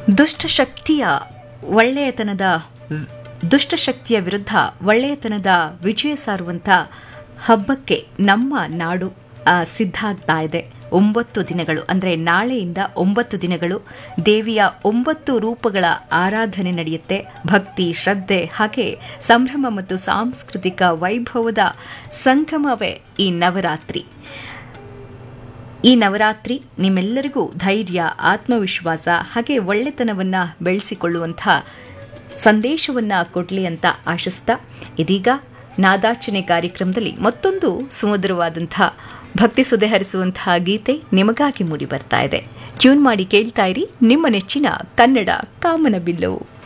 ದುಷ್ಟಶಕ್ತಿಯ ಒಳ್ಳೆಯತನದ ದುಷ್ಟಶಕ್ತಿಯ ವಿರುದ್ಧ ಒಳ್ಳೆಯತನದ ವಿಜಯ ಸಾರುವಂಥ ಹಬ್ಬಕ್ಕೆ ನಮ್ಮ ನಾಡು ಆ, ಸಿದ್ಧ ಆಗ್ತಾ ಇದೆ ಒಂಬತ್ತು ದಿನಗಳು ಅಂದರೆ ನಾಳೆಯಿಂದ ಒಂಬತ್ತು ದಿನಗಳು ದೇವಿಯ ಒಂಬತ್ತು ರೂಪಗಳ ಆರಾಧನೆ ನಡೆಯುತ್ತೆ ಭಕ್ತಿ ಶ್ರದ್ಧೆ ಹಾಗೆ ಸಂಭ್ರಮ ಮತ್ತು ಸಾಂಸ್ಕೃತಿಕ ವೈಭವದ ಸಂಗಮವೇ ಈ ನವರಾತ್ರಿ ಈ ನವರಾತ್ರಿ ನಿಮ್ಮೆಲ್ಲರಿಗೂ ಧೈರ್ಯ ಆತ್ಮವಿಶ್ವಾಸ ಹಾಗೆ ಒಳ್ಳೆತನವನ್ನ ಬೆಳೆಸಿಕೊಳ್ಳುವಂಥ ಸಂದೇಶವನ್ನ ಕೊಡಲಿ ಅಂತ ಆಶಿಸ್ತಾ ಇದೀಗ ನಾದಾರ್ಚನೆ ಕಾರ್ಯಕ್ರಮದಲ್ಲಿ ಮತ್ತೊಂದು ಸುಮಧುರವಾದಂಥ ಭಕ್ತಿ ಸುದೆ ಹರಿಸುವಂತಹ ಗೀತೆ ನಿಮಗಾಗಿ ಮೂಡಿ ಬರ್ತಾ ಇದೆ ಟ್ಯೂನ್ ಮಾಡಿ ಕೇಳ್ತಾ ಇರಿ ನಿಮ್ಮ ನೆಚ್ಚಿನ ಕನ್ನಡ ಕಾಮನಬಿಲ್ಲು